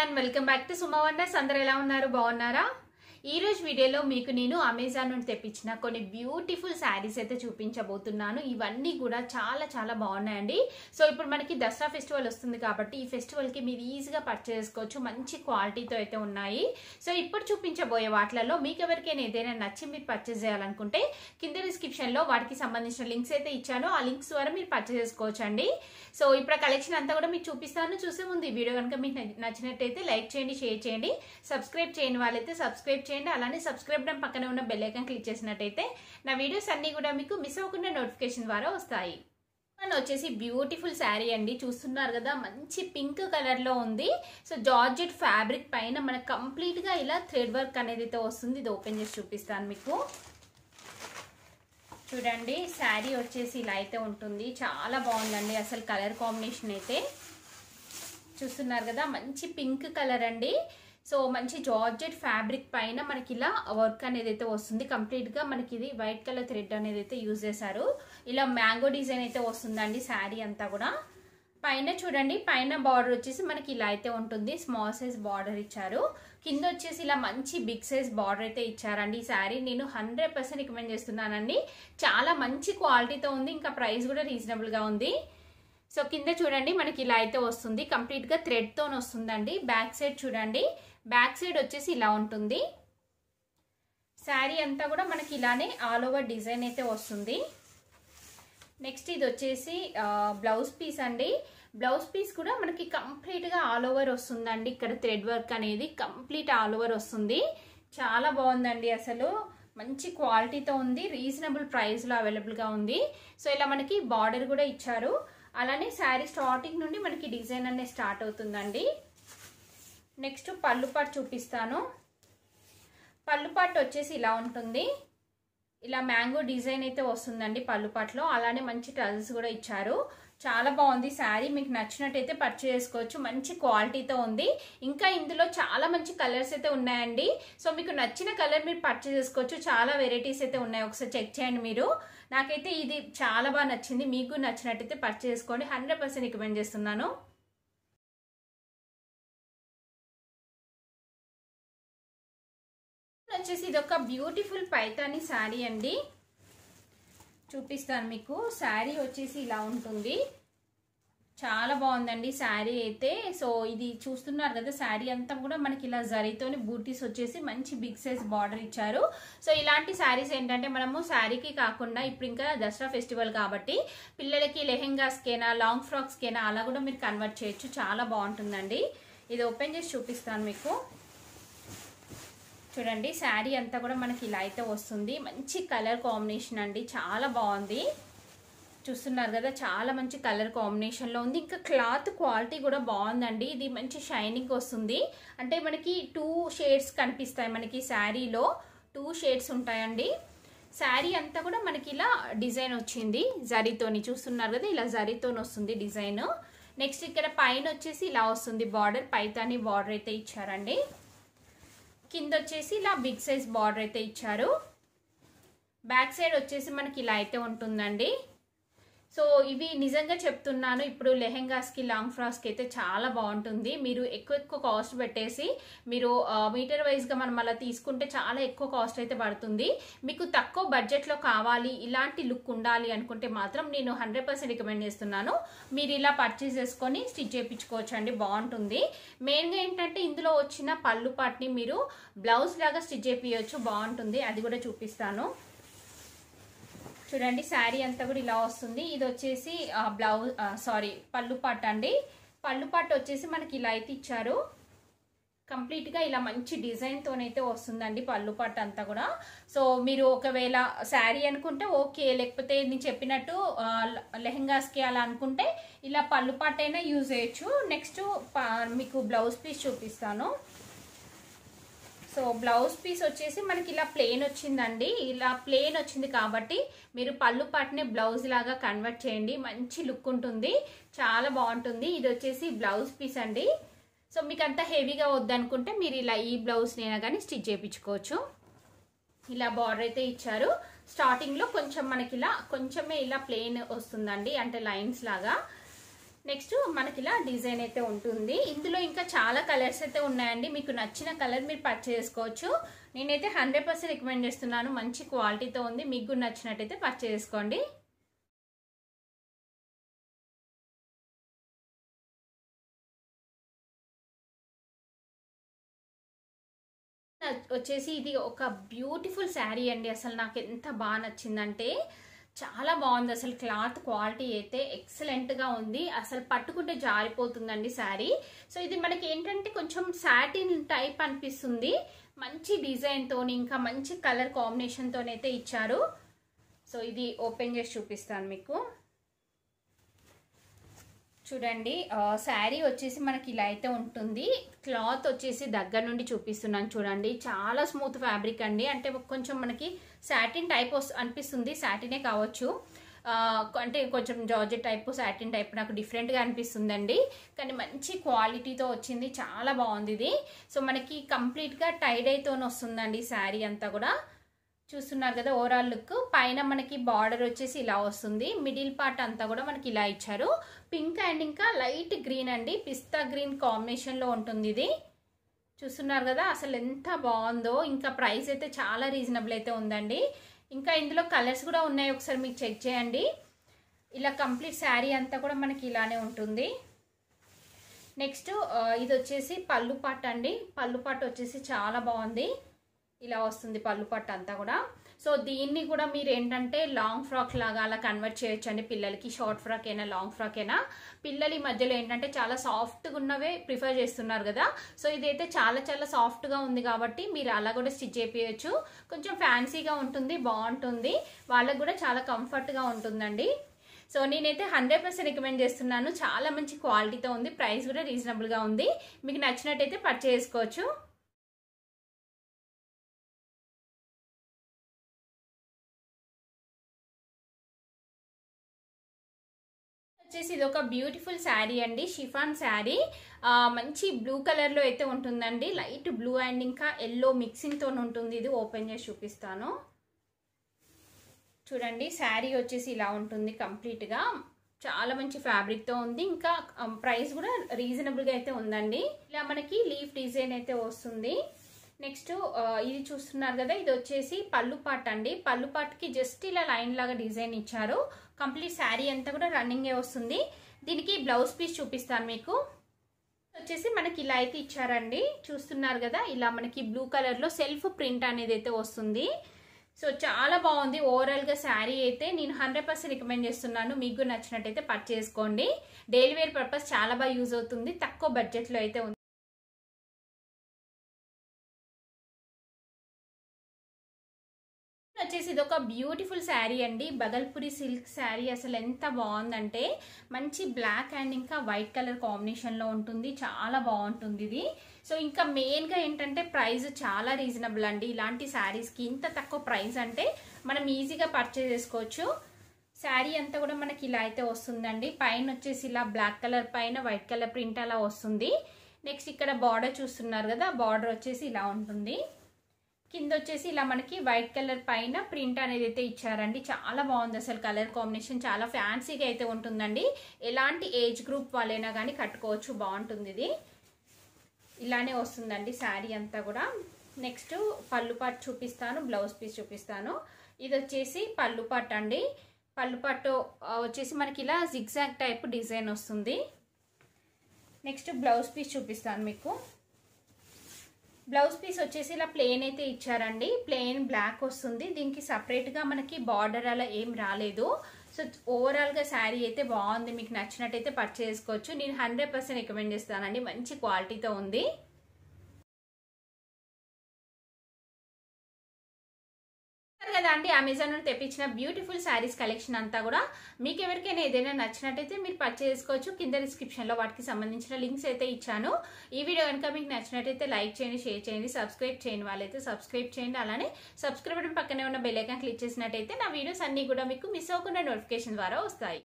and welcome back to Suma wonders అందరు ఎలా ఉన్నారు బాగున్నారా ఈ రోజు వీడియోలో మీకు నేను అమెజాన్ నుండి తెప్పించిన కొన్ని బ్యూటిఫుల్ శారీస్ అయితే చూపించబోతున్నాను ఇవన్నీ కూడా చాలా చాలా బాగున్నాయండి సో ఇప్పుడు మనకి దసరా ఫెస్టివల్ వస్తుంది కాబట్టి ఈ ఫెస్టివల్కి మీరు ఈజీగా పర్చేస్ చేసుకోవచ్చు మంచి క్వాలిటీతో అయితే ఉన్నాయి సో ఇప్పుడు చూపించబోయే వాటిలలో మీకు ఎవరికైనా ఏదైనా నచ్చి మీరు పర్చేస్ చేయాలనుకుంటే కింద డిస్క్రిప్షన్లో వాటికి సంబంధించిన లింక్స్ అయితే ఇచ్చాను ఆ లింక్స్ ద్వారా మీరు పర్చేస్ చేసుకోవచ్చు అండి సో ఇప్పుడు ఆ కలెక్షన్ అంతా కూడా మీకు చూపిస్తాను చూసే ముందు ఈ వీడియో కనుక మీకు నచ్చినట్టయితే లైక్ చేయండి షేర్ చేయండి సబ్స్క్రైబ్ చేయని వాళ్ళైతే సబ్స్క్రైబ్ చేయండి అలానే సబ్స్క్రైబ్ బటన్ పక్కన ఉన్న బెల్ ఐకాన్ క్లిక్ చేసినట్టయితే నా వీడియోస్ అన్ని కూడా మీకు మిస్ అవ్వకుండా నోటిఫికేషన్ ద్వారా వస్తాయి మన వచ్చేసి బ్యూటిఫుల్ శారీ అండి చూస్తున్నారు కదా మంచి పింక్ కలర్ లో ఉంది సో జార్జెట్ ఫ్యాబ్రిక్ పైన మనకు కంప్లీట్ గా ఇలా థ్రెడ్ వర్క్ అనేది అయితే వస్తుంది ఇది ఓపెన్ చేసి చూపిస్తాను మీకు చూడండి శారీ వచ్చేసి ఇలా అయితే ఉంటుంది చాలా బాగుందండి అసలు కలర్ కాంబినేషన్ అయితే చూస్తున్నారు కదా మంచి పింక్ కలర్ అండి సో మంచి జార్జెట్ ఫ్యాబ్రిక్ పైన మనకి ఇలా వర్క్ అనేది అయితే వస్తుంది కంప్లీట్గా మనకి ఇది వైట్ కలర్ థ్రెడ్ అనేది అయితే యూజ్ చేశారు ఇలా మ్యాంగో డిజైన్ అయితే వస్తుందండి శారీ అంతా కూడా పైన చూడండి పైన బార్డర్ వచ్చేసి మనకి ఇలా అయితే ఉంటుంది స్మాల్ సైజ్ బార్డర్ ఇచ్చారు కింద వచ్చేసి ఇలా మంచి బిగ్ సైజ్ బార్డర్ అయితే ఇచ్చారండి ఈ శారీ నేను హండ్రెడ్ పర్సెంట్ రికమెండ్ చేస్తున్నానండి చాలా మంచి క్వాలిటీతో ఉంది ఇంకా ప్రైస్ కూడా రీజనబుల్గా ఉంది సో కింద చూడండి మనకి ఇలా అయితే వస్తుంది కంప్లీట్గా థ్రెడ్తో వస్తుందండి బ్యాక్ సైడ్ చూడండి బ్యాక్ సైడ్ వచ్చేసి ఇలా ఉంటుంది శారీ అంతా కూడా మనకి ఇలానే ఆల్ ఓవర్ డిజైన్ అయితే వస్తుంది నెక్స్ట్ ఇది వచ్చేసి బ్లౌజ్ పీస్ అండి బ్లౌజ్ పీస్ కూడా మనకి కంప్లీట్గా ఆల్ ఓవర్ వస్తుందండి ఇక్కడ థ్రెడ్ వర్క్ అనేది కంప్లీట్ ఆల్ ఓవర్ వస్తుంది చాలా బాగుందండి అసలు మంచి క్వాలిటీతో ఉంది రీజనబుల్ ప్రైస్లో అవైలబుల్గా ఉంది సో ఇలా మనకి బార్డర్ కూడా ఇచ్చారు అలానే శారీ స్టార్టింగ్ నుండి మనకి డిజైన్ అనేది స్టార్ట్ అవుతుందండి నెక్స్ట్ పళ్ళు పాటు చూపిస్తాను పళ్ళు పాటు వచ్చేసి ఇలా ఉంటుంది ఇలా మ్యాంగో డిజైన్ అయితే వస్తుందండి పళ్ళుపాట్లో అలానే మంచి టజల్స్ కూడా ఇచ్చారు చాలా బాగుంది శారీ మీకు నచ్చినట్టయితే పర్చేస్ చేసుకోవచ్చు మంచి క్వాలిటీతో ఉంది ఇంకా ఇందులో చాలా మంచి కలర్స్ అయితే ఉన్నాయండి సో మీకు నచ్చిన కలర్ మీరు పర్చేస్ చేసుకోవచ్చు చాలా వెరైటీస్ అయితే ఉన్నాయి ఒకసారి చెక్ చేయండి మీరు నాకైతే ఇది చాలా బాగా నచ్చింది మీకు నచ్చినట్టయితే పర్చేస్ చేసుకోండి హండ్రెడ్ పర్సెంట్ రికమెండ్ చేస్తున్నాను వచ్చేసి ఇది ఒక బ్యూటిఫుల్ పైతాని శారీ అండి చూపిస్తాను మీకు శారీ వచ్చేసి ఇలా ఉంటుంది చాలా బాగుందండి శారీ అయితే సో ఇది చూస్తున్నారు కదా శారీ అంతా కూడా మనకి ఇలా జరీతోని బూటీస్ వచ్చేసి మంచి బిగ్ సైజ్ బార్డర్ ఇచ్చారు సో ఇలాంటి శారీస్ ఏంటంటే మనము శారీకి కాకుండా ఇప్పుడు ఇంకా దసరా ఫెస్టివల్ కాబట్టి పిల్లలకి లెహెంగాస్కేనా లాంగ్ ఫ్రాక్స్కేనా అలా కూడా మీరు కన్వర్ట్ చేయొచ్చు చాలా బాగుంటుందండి ఇది ఓపెన్ చేసి చూపిస్తాను మీకు చూడండి శారీ అంతా కూడా మనకి ఇలా అయితే వస్తుంది మంచి కలర్ కాంబినేషన్ అండి చాలా బాగుంది చూస్తున్నారు కదా చాలా మంచి కలర్ కాంబినేషన్లో ఉంది ఇంకా క్లాత్ క్వాలిటీ కూడా బాగుందండి ఇది మంచి షైనింగ్ వస్తుంది అంటే మనకి టూ షేడ్స్ కనిపిస్తాయి మనకి శారీలో టూ షేడ్స్ ఉంటాయండి శారీ అంతా కూడా మనకి ఇలా డిజైన్ వచ్చింది జరీతోని చూస్తున్నారు కదా ఇలా జరీతోని వస్తుంది డిజైన్ నెక్స్ట్ ఇక్కడ పైన వచ్చేసి ఇలా వస్తుంది బార్డర్ పైతాని బార్డర్ అయితే ఇచ్చారండి కింద వచ్చేసి ఇలా బిగ్ సైజ్ బార్డర్ అయితే ఇచ్చారు బ్యాక్ సైడ్ వచ్చేసి మనకి ఇలా అయితే ఉంటుందండి సో ఇవి నిజంగా చెప్తున్నాను ఇప్పుడు లెహెంగాస్కి లాంగ్ ఫ్రాక్స్కి అయితే చాలా బాగుంటుంది మీరు ఎక్కువ ఎక్కువ కాస్ట్ పెట్టేసి మీరు మీటర్ వైజ్గా మనం అలా తీసుకుంటే చాలా ఎక్కువ కాస్ట్ అయితే పడుతుంది మీకు తక్కువ బడ్జెట్లో కావాలి ఇలాంటి లుక్ ఉండాలి అనుకుంటే మాత్రం నేను హండ్రెడ్ పర్సెంట్ రికమెండ్ చేస్తున్నాను మీరు ఇలా పర్చేస్ చేసుకొని స్టిచ్ చేయించుకోవచ్చు అండి బాగుంటుంది మెయిన్గా ఏంటంటే ఇందులో వచ్చిన పళ్ళు పాటిని మీరు బ్లౌజ్ లాగా స్టిచ్ చేయించవచ్చు బాగుంటుంది అది కూడా చూపిస్తాను చూడండి శారీ అంతా కూడా ఇలా వస్తుంది ఇది వచ్చేసి బ్లౌజ్ సారీ పళ్ళు పాట అండి పళ్ళు పాట వచ్చేసి మనకి ఇలా అయితే ఇచ్చారు కంప్లీట్గా ఇలా మంచి డిజైన్తోనైతే వస్తుందండి పళ్ళు పాట అంతా కూడా సో మీరు ఒకవేళ శారీ అనుకుంటే ఓకే లేకపోతే నేను చెప్పినట్టు లెహంగాస్కి అలా అనుకుంటే ఇలా పళ్ళు పాట అయినా యూజ్ చేయొచ్చు నెక్స్ట్ మీకు బ్లౌజ్ పీస్ చూపిస్తాను సో బ్లౌజ్ పీస్ వచ్చేసి మనకి ఇలా ప్లెయిన్ వచ్చిందండి ఇలా ప్లెయిన్ వచ్చింది కాబట్టి మీరు పళ్ళు పాటనే బ్లౌజ్ లాగా కన్వర్ట్ చేయండి మంచి లుక్ ఉంటుంది చాలా బాగుంటుంది ఇది వచ్చేసి బ్లౌజ్ పీస్ అండి సో మీకు అంత హెవీగా వద్దనుకుంటే మీరు ఇలా ఈ బ్లౌజ్ నేనా కానీ స్టిచ్ చేయించుకోవచ్చు ఇలా బార్డర్ అయితే ఇచ్చారు స్టార్టింగ్లో కొంచెం మనకి ఇలా కొంచెమే ఇలా ప్లెయిన్ వస్తుందండి అంటే లైన్స్ లాగా నెక్స్ట్ మనకి ఇలా డిజైన్ అయితే ఉంటుంది ఇందులో ఇంకా చాలా కలర్స్ అయితే ఉన్నాయండి మీకు నచ్చిన కలర్ మీరు పర్చేస్ చేసుకోవచ్చు నేనైతే హండ్రెడ్ పర్సెంట్ రికమెండ్ చేస్తున్నాను మంచి క్వాలిటీతో ఉంది మీకు కూడా నచ్చినట్టయితే పర్చేస్ చేసుకోండి వచ్చేసి ఇది ఒక బ్యూటిఫుల్ శారీ అండి అసలు నాకు ఎంత బాగా నచ్చిందంటే చాలా బాగుంది అసలు క్లాత్ క్వాలిటీ అయితే ఎక్సలెంట్గా ఉంది అసలు పట్టుకుంటే జారిపోతుందండి శారీ సో ఇది మనకి ఏంటంటే కొంచెం సాటిన్ టైప్ అనిపిస్తుంది మంచి డిజైన్తో ఇంకా మంచి కలర్ కాంబినేషన్తోనైతే ఇచ్చారు సో ఇది ఓపెన్ చేసి చూపిస్తాను మీకు చూడండి శారీ వచ్చేసి మనకి ఇలా అయితే ఉంటుంది క్లాత్ వచ్చేసి దగ్గర నుండి చూపిస్తున్నాను చూడండి చాలా స్మూత్ ఫ్యాబ్రిక్ అండి అంటే కొంచెం మనకి సాటిన్ టైప్ అనిపిస్తుంది సాటినే కావచ్చు అంటే కొంచెం జార్జెట్ టైప్ సాటిన్ టైప్ నాకు డిఫరెంట్గా అనిపిస్తుందండి కానీ మంచి క్వాలిటీతో వచ్చింది చాలా బాగుంది ఇది సో మనకి కంప్లీట్గా టైడ్ అయితో వస్తుందండి శారీ అంతా కూడా చూస్తున్నారు కదా ఓవరాల్ లుక్ పైన మనకి బార్డర్ వచ్చేసి ఇలా వస్తుంది మిడిల్ పార్ట్ అంతా కూడా మనకి ఇలా ఇచ్చారు పింక్ అండ్ ఇంకా లైట్ గ్రీన్ అండి పిస్తా గ్రీన్ కాంబినేషన్లో ఉంటుంది ఇది చూస్తున్నారు కదా అసలు ఎంత బాగుందో ఇంకా ప్రైస్ అయితే చాలా రీజనబుల్ అయితే ఉందండి ఇంకా ఇందులో కలర్స్ కూడా ఉన్నాయి ఒకసారి మీకు చెక్ చేయండి ఇలా కంప్లీట్ శారీ అంతా కూడా మనకి ఇలానే ఉంటుంది నెక్స్ట్ ఇది వచ్చేసి పళ్ళు పాట అండి పళ్ళు పాట వచ్చేసి చాలా బాగుంది ఇలా వస్తుంది పళ్ళు పట్టు అంతా కూడా సో దీన్ని కూడా మీరు ఏంటంటే లాంగ్ ఫ్రాక్ లాగా అలా కన్వర్ట్ చేయొచ్చు అండి పిల్లలకి షార్ట్ ఫ్రాక్ అయినా లాంగ్ ఫ్రాక్ అయినా పిల్లలు ఈ మధ్యలో ఏంటంటే చాలా సాఫ్ట్గా ఉన్నవే ప్రిఫర్ చేస్తున్నారు కదా సో ఇదైతే చాలా చాలా సాఫ్ట్గా ఉంది కాబట్టి మీరు అలా కూడా స్టిచ్ చేపించచ్చు కొంచెం ఫ్యాన్సీగా ఉంటుంది బాగుంటుంది వాళ్ళకు కూడా చాలా కంఫర్ట్గా ఉంటుందండి సో నేనైతే హండ్రెడ్ పర్సెంట్ రికమెండ్ చేస్తున్నాను చాలా మంచి క్వాలిటీతో ఉంది ప్రైస్ కూడా రీజనబుల్గా ఉంది మీకు నచ్చినట్టయితే పర్చేస్ చేసుకోవచ్చు వచ్చేసి ఇది ఒక బ్యూటిఫుల్ శారీ అండి షిఫాన్ శారీ మంచి బ్లూ కలర్లో అయితే ఉంటుందండి లైట్ బ్లూ అండ్ ఇంకా ఎల్లో మిక్సింగ్తో ఉంటుంది ఇది ఓపెన్ చేసి చూపిస్తాను చూడండి శారీ వచ్చేసి ఇలా ఉంటుంది కంప్లీట్గా చాలా మంచి ఫ్యాబ్రిక్తో ఉంది ఇంకా ప్రైస్ కూడా రీజనబుల్గా అయితే ఉందండి ఇలా మనకి లీఫ్ డిజైన్ అయితే వస్తుంది నెక్స్ట్ ఇది చూస్తున్నారు కదా ఇది వచ్చేసి పళ్ళు పాట్ అండి పళ్ళు పాట్కి జస్ట్ ఇలా లైన్ లాగా డిజైన్ ఇచ్చారు కంప్లీట్ శారీ అంతా కూడా రన్నింగే వస్తుంది దీనికి బ్లౌజ్ పీస్ చూపిస్తాను మీకు వచ్చేసి మనకి ఇలా అయితే ఇచ్చారండి చూస్తున్నారు కదా ఇలా మనకి బ్లూ కలర్లో సెల్ఫ్ ప్రింట్ అనేది అయితే వస్తుంది సో చాలా బాగుంది ఓవరాల్గా శారీ అయితే నేను హండ్రెడ్ పర్సెంట్ రికమెండ్ చేస్తున్నాను మీకు నచ్చినట్టయితే పర్చేస్ చేసుకోండి డైలీ వేర్ పర్పస్ చాలా బాగా యూజ్ అవుతుంది తక్కువ బడ్జెట్లో అయితే ఉంది వచ్చేసి ఇది ఒక బ్యూటిఫుల్ శారీ అండి బగల్పురి సిల్క్ శారీ అసలు ఎంత బాగుందంటే మంచి బ్లాక్ అండ్ ఇంకా వైట్ కలర్ కాంబినేషన్లో ఉంటుంది చాలా బాగుంటుంది ఇది సో ఇంకా మెయిన్గా ఏంటంటే ప్రైస్ చాలా రీజనబుల్ అండి ఇలాంటి శారీస్కి ఇంత తక్కువ ప్రైస్ అంటే మనం ఈజీగా పర్చేస్ చేసుకోవచ్చు శారీ అంతా కూడా మనకి ఇలా అయితే వస్తుందండి పైన వచ్చేసి ఇలా బ్లాక్ కలర్ పైన వైట్ కలర్ ప్రింట్ అలా వస్తుంది నెక్స్ట్ ఇక్కడ బార్డర్ చూస్తున్నారు కదా బార్డర్ వచ్చేసి ఇలా ఉంటుంది కింద వచ్చేసి ఇలా మనకి వైట్ కలర్ పైన ప్రింట్ అనేది అయితే ఇచ్చారండి చాలా బాగుంది అసలు కలర్ కాంబినేషన్ చాలా ఫ్యాన్సీగా అయితే ఉంటుందండి ఎలాంటి ఏజ్ గ్రూప్ వాళ్ళైనా కానీ కట్టుకోవచ్చు బాగుంటుంది ఇది ఇలానే వస్తుందండి శారీ అంతా కూడా నెక్స్ట్ పళ్ళు పాటు చూపిస్తాను బ్లౌజ్ పీస్ చూపిస్తాను ఇది వచ్చేసి పళ్ళు పాటు అండి పళ్ళు పట్టు వచ్చేసి మనకి ఇలా జిగ్జాగ్ టైప్ డిజైన్ వస్తుంది నెక్స్ట్ బ్లౌజ్ పీస్ చూపిస్తాను మీకు బ్లౌజ్ పీస్ వచ్చేసి ఇలా ప్లెయిన్ అయితే ఇచ్చారండి ప్లెయిన్ బ్లాక్ వస్తుంది దీనికి సపరేట్గా మనకి బార్డర్ అలా ఏం రాలేదు సో ఓవరాల్గా శారీ అయితే బాగుంది మీకు నచ్చినట్టయితే పర్చేస్ చేసుకోవచ్చు నేను హండ్రెడ్ పర్సెంట్ రికమెండ్ చేస్తానండి మంచి క్వాలిటీతో ఉంది కదా అండి అమెజాన్ నుండి తెప్పించిన బ్యూటిఫుల్ శారీస్ కలెక్షన్ అంతా కూడా మీకు ఎవరికైనా ఏదైనా నచ్చినట్టయితే మీరు పర్చేస్ చేసుకోవచ్చు కింద డిస్క్రిప్షన్లో వాటికి సంబంధించిన లింక్స్ అయితే ఇచ్చాను ఈ వీడియో కనుక మీకు నచ్చినట్టయితే లైక్ చేయండి షేర్ చేయండి సబ్స్క్రైబ్ చేయని వాళ్ళైతే సబ్స్క్రైబ్ చేయండి అలానే సబ్స్క్రైబ్ బటన్ పక్కనే ఉన్న బెల్ ఐకాన్ క్లిక్ చేసినట్టయితే నా వీడియోస్ అన్నీ కూడా మీకు మిస్ అవ్వకుండా నోటిఫికేషన్ ద్వారా వస్తాయి